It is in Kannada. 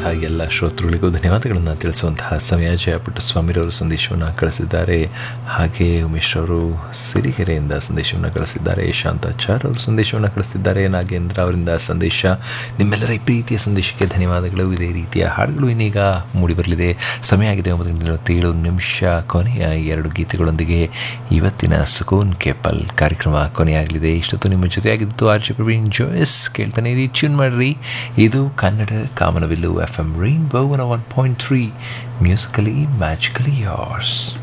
ಕೇಳ್ತಿರುವಂತಹ ಎಲ್ಲ ಶ್ರೋತೃಗಳಿಗೂ ಧನ್ಯವಾದಗಳನ್ನು ತಿಳಿಸುವಂತಹ ಸಮಯ ಜಯ ಪುಟ್ಟಸ್ವಾಮಿರವರು ಸಂದೇಶವನ್ನು ಕಳಿಸಿದ್ದಾರೆ ಹಾಗೆ ಉಮೇಶ್ ಅವರು ಸಿರಿಗೆರೆಯಿಂದ ಸಂದೇಶವನ್ನು ಕಳಿಸಿದ್ದಾರೆ ಶಾಂತಾಚಾರ್ ಅವರು ಸಂದೇಶವನ್ನು ಕಳಿಸಿದ್ದಾರೆ ನಾಗೇಂದ್ರ ಅವರಿಂದ ಸಂದೇಶ ನಿಮ್ಮೆಲ್ಲರ ಈ ಪ್ರೀತಿಯ ಸಂದೇಶಕ್ಕೆ ಧನ್ಯವಾದಗಳು ಇದೇ ರೀತಿಯ ಹಾಡುಗಳು ಇನ್ನೀಗ ಮೂಡಿಬರಲಿದೆ ಸಮಯ ಆಗಿದೆ ಒಂಬತ್ತು ಗಂಟೆ ನಲವತ್ತೇಳು ನಿಮಿಷ ಕೊನೆಯ ಎರಡು ಗೀತೆಗಳೊಂದಿಗೆ ಇವತ್ತಿನ ಸುಕೂನ್ ಕೇಪಲ್ ಕಾರ್ಯಕ್ರಮ ಕೊನೆಯಾಗಲಿದೆ ಇಷ್ಟೊತ್ತು ನಿಮ್ಮ ಜೊತೆಯಾಗಿದ್ದು ಆರ್ ಜೆ ಪ್ರವೀಣ್ ಜೋಯಸ್ ಕೇಳ್ತಾನೆ ಇರಿ ಟ್ಯೂನ್ ಮಾಡಿರಿ ಇದು ಕನ್ನಡ ಕಾಮನವಿಲ್ಲು F M rainbow one point three musically magically ಯಾರ್ಸ್